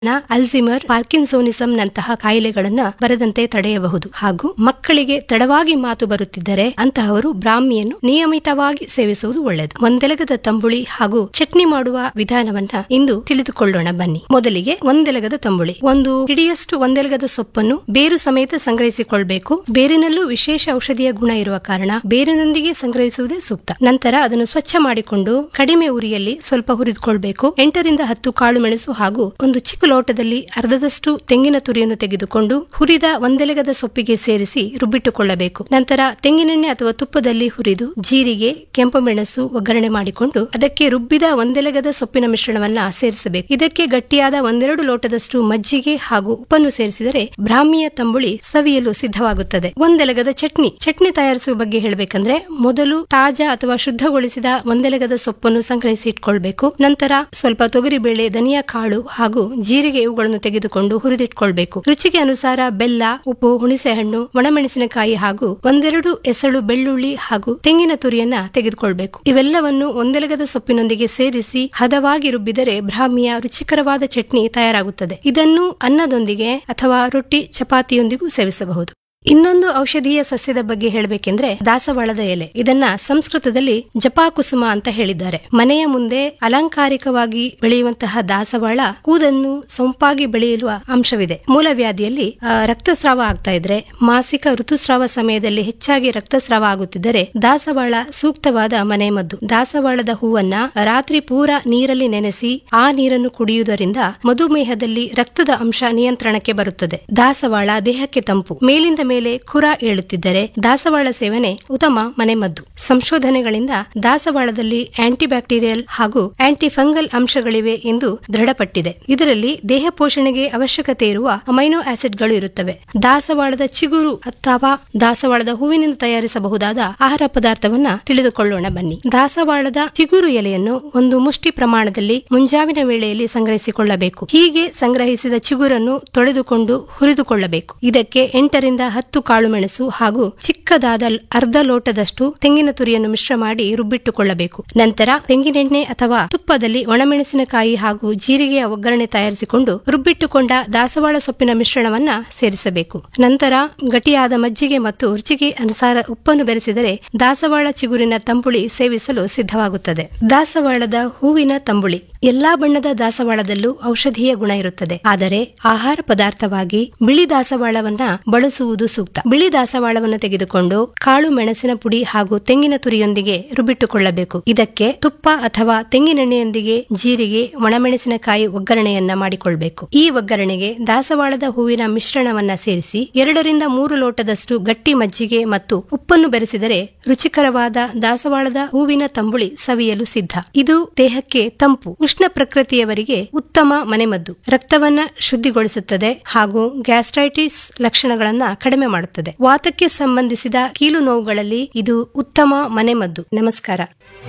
ಅಲ್ಝಿಮರ್ ಪಾರ್ಕಿನ್ಸೋನಿಸಂ ನಂತಹ ಕಾಯಿಲೆಗಳನ್ನ ಬರದಂತೆ ತಡೆಯಬಹುದು ಹಾಗೂ ಮಕ್ಕಳಿಗೆ ತಡವಾಗಿ ಮಾತು ಬರುತ್ತಿದ್ದರೆ ಅಂತಹವರು ಬ್ರಾಹ್ಮಿಯನ್ನು ನಿಯಮಿತವಾಗಿ ಸೇವಿಸುವುದು ಒಳ್ಳೆಯದು ಒಂದೆಲಗದ ತಂಬುಳಿ ಹಾಗೂ ಚಟ್ನಿ ಮಾಡುವ ವಿಧಾನವನ್ನ ಇಂದು ತಿಳಿದುಕೊಳ್ಳೋಣ ಬನ್ನಿ ಮೊದಲಿಗೆ ಒಂದೆಲಗದ ತಂಬುಳಿ ಒಂದು ಹಿಡಿಯಷ್ಟು ಒಂದೆಲಗದ ಸೊಪ್ಪನ್ನು ಬೇರು ಸಮೇತ ಸಂಗ್ರಹಿಸಿಕೊಳ್ಬೇಕು ಬೇರಿನಲ್ಲೂ ವಿಶೇಷ ಔಷಧೀಯ ಗುಣ ಇರುವ ಕಾರಣ ಬೇರಿನೊಂದಿಗೆ ಸಂಗ್ರಹಿಸುವುದೇ ಸೂಕ್ತ ನಂತರ ಅದನ್ನು ಸ್ವಚ್ಛ ಮಾಡಿಕೊಂಡು ಕಡಿಮೆ ಉರಿಯಲ್ಲಿ ಸ್ವಲ್ಪ ಹುರಿದುಕೊಳ್ಬೇಕು ಎಂಟರಿಂದ ಹತ್ತು ಕಾಳು ಮೆಣಸು ಹಾಗೂ ಒಂದು ಚಿಕ್ಕ ಲೋಟದಲ್ಲಿ ಅರ್ಧದಷ್ಟು ತೆಂಗಿನ ತುರಿಯನ್ನು ತೆಗೆದುಕೊಂಡು ಹುರಿದ ಒಂದೆಲಗದ ಸೊಪ್ಪಿಗೆ ಸೇರಿಸಿ ರುಬ್ಬಿಟ್ಟುಕೊಳ್ಳಬೇಕು ನಂತರ ತೆಂಗಿನೆಣ್ಣೆ ಅಥವಾ ತುಪ್ಪದಲ್ಲಿ ಹುರಿದು ಜೀರಿಗೆ ಕೆಂಪು ಮೆಣಸು ಒಗ್ಗರಣೆ ಮಾಡಿಕೊಂಡು ಅದಕ್ಕೆ ರುಬ್ಬಿದ ಒಂದೆಲಗದ ಸೊಪ್ಪಿನ ಮಿಶ್ರಣವನ್ನ ಸೇರಿಸಬೇಕು ಇದಕ್ಕೆ ಗಟ್ಟಿಯಾದ ಒಂದೆರಡು ಲೋಟದಷ್ಟು ಮಜ್ಜಿಗೆ ಹಾಗೂ ಉಪ್ಪನ್ನು ಸೇರಿಸಿದರೆ ಬ್ರಾಹ್ಮಿಯ ತಂಬುಳಿ ಸವಿಯಲು ಸಿದ್ಧವಾಗುತ್ತದೆ ಒಂದೆಲಗದ ಚಟ್ನಿ ಚಟ್ನಿ ತಯಾರಿಸುವ ಬಗ್ಗೆ ಹೇಳಬೇಕಂದ್ರೆ ಮೊದಲು ತಾಜಾ ಅಥವಾ ಶುದ್ಧಗೊಳಿಸಿದ ಒಂದೆಲಗದ ಸೊಪ್ಪನ್ನು ಸಂಗ್ರಹಿಸಿ ಇಟ್ಕೊಳ್ಬೇಕು ನಂತರ ಸ್ವಲ್ಪ ತೊಗರಿಬೇಳೆ ಧನಿಯಾ ಕಾಳು ಹಾಗೂ ಜೀರಿಗೆ ಇವುಗಳನ್ನು ತೆಗೆದುಕೊಂಡು ಹುರಿದಿಟ್ಕೊಳ್ಬೇಕು ರುಚಿಗೆ ಅನುಸಾರ ಬೆಲ್ಲ ಉಪ್ಪು ಹುಣಸೆಹಣ್ಣು ಒಣಮೆಣಸಿನಕಾಯಿ ಹಾಗೂ ಒಂದೆರಡು ಎಸಳು ಬೆಳ್ಳುಳ್ಳಿ ಹಾಗೂ ತೆಂಗಿನ ತುರಿಯನ್ನ ತೆಗೆದುಕೊಳ್ಬೇಕು ಇವೆಲ್ಲವನ್ನು ಒಂದೆಲಗದ ಸೊಪ್ಪಿನೊಂದಿಗೆ ಸೇರಿಸಿ ಹದವಾಗಿ ರುಬ್ಬಿದರೆ ಬ್ರಾಹ್ಮಿಯ ರುಚಿಕರವಾದ ಚಟ್ನಿ ತಯಾರಾಗುತ್ತದೆ ಇದನ್ನು ಅನ್ನದೊಂದಿಗೆ ಅಥವಾ ರೊಟ್ಟಿ ಚಪಾತಿಯೊಂದಿಗೂ ಸೇವಿಸಬಹುದು ಇನ್ನೊಂದು ಔಷಧೀಯ ಸಸ್ಯದ ಬಗ್ಗೆ ಹೇಳಬೇಕೆಂದ್ರೆ ದಾಸವಾಳದ ಎಲೆ ಇದನ್ನ ಸಂಸ್ಕೃತದಲ್ಲಿ ಜಪಾಕುಸುಮ ಅಂತ ಹೇಳಿದ್ದಾರೆ ಮನೆಯ ಮುಂದೆ ಅಲಂಕಾರಿಕವಾಗಿ ಬೆಳೆಯುವಂತಹ ದಾಸವಾಳ ಕೂದನ್ನು ಸೊಂಪಾಗಿ ಬೆಳೆಯುವ ಅಂಶವಿದೆ ಮೂಲವ್ಯಾಧಿಯಲ್ಲಿ ಆ, ರಕ್ತಸ್ರಾವ ಆಗ್ತಾ ಇದ್ರೆ ಮಾಸಿಕ ಋತುಸ್ರಾವ ಸಮಯದಲ್ಲಿ ಹೆಚ್ಚಾಗಿ ರಕ್ತಸ್ರಾವ ಆಗುತ್ತಿದ್ದರೆ ದಾಸವಾಳ ಸೂಕ್ತವಾದ ಮನೆಮದ್ದು ದಾಸವಾಳದ ಹೂವನ್ನ ರಾತ್ರಿ ಪೂರ ನೀರಲ್ಲಿ ನೆನೆಸಿ ಆ ನೀರನ್ನು ಕುಡಿಯುವುದರಿಂದ ಮಧುಮೇಹದಲ್ಲಿ ರಕ್ತದ ಅಂಶ ನಿಯಂತ್ರಣಕ್ಕೆ ಬರುತ್ತದೆ ದಾಸವಾಳ ದೇಹಕ್ಕೆ ತಂಪು ಮೇಲಿಂದ ಮೇಲೆ ಕುರ ಏಳುತ್ತಿದ್ದರೆ ದಾಸವಾಳ ಸೇವನೆ ಉತ್ತಮ ಮನೆಮದ್ದು ಸಂಶೋಧನೆಗಳಿಂದ ದಾಸವಾಳದಲ್ಲಿ ಆಂಟಿಬ್ಯಾಕ್ಟೀರಿಯಲ್ ಹಾಗೂ ಆಂಟಿಫಂಗಲ್ ಅಂಶಗಳಿವೆ ಎಂದು ದೃಢಪಟ್ಟಿದೆ ಇದರಲ್ಲಿ ದೇಹ ಪೋಷಣೆಗೆ ಅವಶ್ಯಕತೆ ಇರುವ ಅಮೈನೋ ಆಸಿಡ್ಗಳು ಇರುತ್ತವೆ ದಾಸವಾಳದ ಚಿಗುರು ಅಥವಾ ದಾಸವಾಳದ ಹೂವಿನಿಂದ ತಯಾರಿಸಬಹುದಾದ ಆಹಾರ ಪದಾರ್ಥವನ್ನ ತಿಳಿದುಕೊಳ್ಳೋಣ ಬನ್ನಿ ದಾಸವಾಳದ ಚಿಗುರು ಎಲೆಯನ್ನು ಒಂದು ಮುಷ್ಟಿ ಪ್ರಮಾಣದಲ್ಲಿ ಮುಂಜಾವಿನ ವೇಳೆಯಲ್ಲಿ ಸಂಗ್ರಹಿಸಿಕೊಳ್ಳಬೇಕು ಹೀಗೆ ಸಂಗ್ರಹಿಸಿದ ಚಿಗುರನ್ನು ತೊಳೆದುಕೊಂಡು ಹುರಿದುಕೊಳ್ಳಬೇಕು ಇದಕ್ಕೆ ಎಂಟರಿಂದ ಹತ್ತು ಕಾಳುಮೆಣಸು ಹಾಗೂ ಚಿಕ್ಕದಾದ ಲ್- ಅರ್ಧ ಲೋಟದಷ್ಟು ತೆಂಗಿನ ತುರಿಯನ್ನು ಮಿಶ್ರ ಮಾಡಿ ರುಬ್ಬಿಟ್ಟುಕೊಳ್ಳಬೇಕು ನಂತರ ತೆಂಗಿನೆಣ್ಣೆ ಅಥವಾ ತುಪ್ಪದಲ್ಲಿ ಒಣಮೆಣಸಿನಕಾಯಿ ಹಾಗೂ ಜೀರಿಗೆಯ ಒಗ್ಗರಣೆ ತಯಾರಿಸಿಕೊಂಡು ರುಬ್ಬಿಟ್ಟುಕೊಂಡ ದಾಸವಾಳ ಸೊಪ್ಪಿನ ಮಿಶ್ರಣವನ್ನ ಸೇರಿಸಬೇಕು ನಂತರ ಗಟ್ಟಿಯಾದ ಮಜ್ಜಿಗೆ ಮತ್ತು ರುಚಿಗೆ ಅನುಸಾರ ಉಪ್ಪನ್ನು ಬೆರೆಸಿದರೆ ದಾಸವಾಳ ಚಿಗುರಿನ ತಂಬುಳಿ ಸೇವಿಸಲು ಸಿದ್ಧವಾಗುತ್ತದೆ ದಾಸವಾಳದ ಹೂವಿನ ತಂಬುಳಿ ಎಲ್ಲಾ ಬಣ್ಣದ ದಾಸವಾಳದಲ್ಲೂ ಔಷಧೀಯ ಗುಣ ಇರುತ್ತದೆ ಆದರೆ ಆಹಾರ ಪದಾರ್ಥವಾಗಿ ಬಿಳಿ ದಾಸವಾಳವನ್ನ ಬಳಸುವುದು ಸೂಕ್ತ ಬಿಳಿ ದಾಸವಾಳವನ್ನು ತೆಗೆದುಕೊಂಡು ಕಾಳು ಮೆಣಸಿನ ಪುಡಿ ಹಾಗೂ ತೆಂಗಿನ ತುರಿಯೊಂದಿಗೆ ರುಬ್ಬಿಟ್ಟುಕೊಳ್ಳಬೇಕು ಇದಕ್ಕೆ ತುಪ್ಪ ಅಥವಾ ತೆಂಗಿನೆಣ್ಣೆಯೊಂದಿಗೆ ಜೀರಿಗೆ ಒಣಮೆಣಸಿನಕಾಯಿ ಒಗ್ಗರಣೆಯನ್ನ ಮಾಡಿಕೊಳ್ಬೇಕು ಈ ಒಗ್ಗರಣೆಗೆ ದಾಸವಾಳದ ಹೂವಿನ ಮಿಶ್ರಣವನ್ನ ಸೇರಿಸಿ ಎರಡರಿಂದ ಮೂರು ಲೋಟದಷ್ಟು ಗಟ್ಟಿ ಮಜ್ಜಿಗೆ ಮತ್ತು ಉಪ್ಪನ್ನು ಬೆರೆಸಿದರೆ ರುಚಿಕರವಾದ ದಾಸವಾಳದ ಹೂವಿನ ತಂಬುಳಿ ಸವಿಯಲು ಸಿದ್ಧ ಇದು ದೇಹಕ್ಕೆ ತಂಪು ಉಷ್ಣ ಪ್ರಕೃತಿಯವರಿಗೆ ಉತ್ತಮ ಮನೆಮದ್ದು ರಕ್ತವನ್ನ ಶುದ್ಧಿಗೊಳಿಸುತ್ತದೆ ಹಾಗೂ ಗ್ಯಾಸ್ಟ್ರೈಟಿಸ್ ಲಕ್ಷಣಗಳನ್ನ ಕಡಿಮೆ ಮಾಡುತ್ತದೆ ವಾತಕ್ಕೆ ಸಂಬಂಧಿಸಿದ ಕೀಲು ನೋವುಗಳಲ್ಲಿ ಇದು ಉತ್ತಮ ಮನೆಮದ್ದು ನಮಸ್ಕಾರ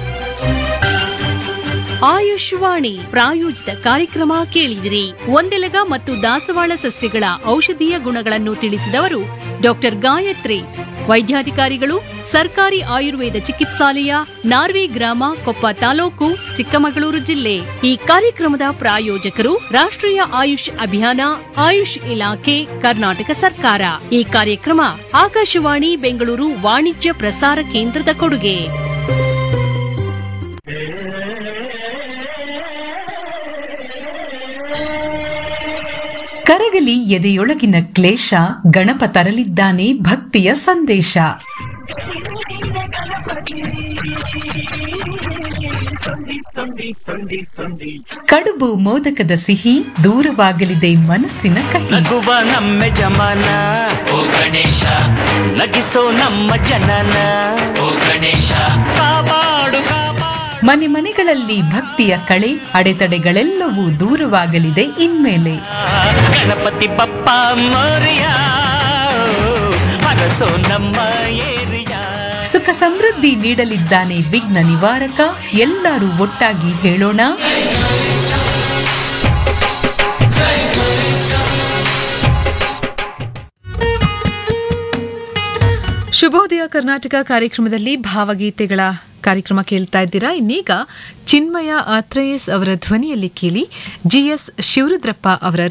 ಆಯುಷ್ವಾಣಿ ಪ್ರಾಯೋಜಿತ ಕಾರ್ಯಕ್ರಮ ಕೇಳಿದಿರಿ ಒಂದೆಲಗ ಮತ್ತು ದಾಸವಾಳ ಸಸ್ಯಗಳ ಔಷಧೀಯ ಗುಣಗಳನ್ನು ತಿಳಿಸಿದವರು ಡಾಕ್ಟರ್ ಗಾಯತ್ರಿ ವೈದ್ಯಾಧಿಕಾರಿಗಳು ಸರ್ಕಾರಿ ಆಯುರ್ವೇದ ಚಿಕಿತ್ಸಾಲಯ ನಾರ್ವೆ ಗ್ರಾಮ ಕೊಪ್ಪ ತಾಲೂಕು ಚಿಕ್ಕಮಗಳೂರು ಜಿಲ್ಲೆ ಈ ಕಾರ್ಯಕ್ರಮದ ಪ್ರಾಯೋಜಕರು ರಾಷ್ಟ್ರೀಯ ಆಯುಷ್ ಅಭಿಯಾನ ಆಯುಷ್ ಇಲಾಖೆ ಕರ್ನಾಟಕ ಸರ್ಕಾರ ಈ ಕಾರ್ಯಕ್ರಮ ಆಕಾಶವಾಣಿ ಬೆಂಗಳೂರು ವಾಣಿಜ್ಯ ಪ್ರಸಾರ ಕೇಂದ್ರದ ಕೊಡುಗೆ ಕರಗಲಿ ಎದೆಯೊಳಗಿನ ಕ್ಲೇಶ ಗಣಪ ತರಲಿದ್ದಾನೆ ಭಕ್ತಿಯ ಸಂದೇಶ ಕಡುಬು ಮೋದಕದ ಸಿಹಿ ದೂರವಾಗಲಿದೆ ಮನಸ್ಸಿನ ಕಹಿ ನಗುವ ನಮ್ಮ ಜಮಾನ ಓ ಗಣೇಶ ನಗಿಸೋ ನಮ್ಮ ಜನನ ಓ ಗಣೇಶ ಕಾಪಾಡು ಕಾಪಾಡು ಮನೆ ಮನೆಗಳಲ್ಲಿ ಭಕ್ತಿಯ ಕಳೆ ಅಡೆತಡೆಗಳೆಲ್ಲವೂ ದೂರವಾಗಲಿದೆ ಇನ್ಮೇಲೆ ಗಣಪತಿ ಬಪ್ಪ ಮೋರಿಯ ಹರಸೋ ನಮ್ಮ ಏರಿಯಾ ಸುಖ ಸಮೃದ್ಧಿ ನೀಡಲಿದ್ದಾನೆ ವಿಘ್ನ ನಿವಾರಕ ಎಲ್ಲರೂ ಒಟ್ಟಾಗಿ ಹೇಳೋಣ ಶುಭೋದಯ ಕರ್ನಾಟಕ ಕಾರ್ಯಕ್ರಮದಲ್ಲಿ ಭಾವಗೀತೆಗಳ ಕಾರ್ಯಕ್ರಮ ಕೇಳ್ತಾ ಇದ್ದೀರಾ ಇನ್ನೀಗ ಚಿನ್ಮಯ ಆತ್ರೇಯಸ್ ಅವರ ಧ್ವನಿಯಲ್ಲಿ ಕೇಳಿ ಜಿಎಸ್ ಶಿವರುದ್ರಪ್ಪ ಅವರ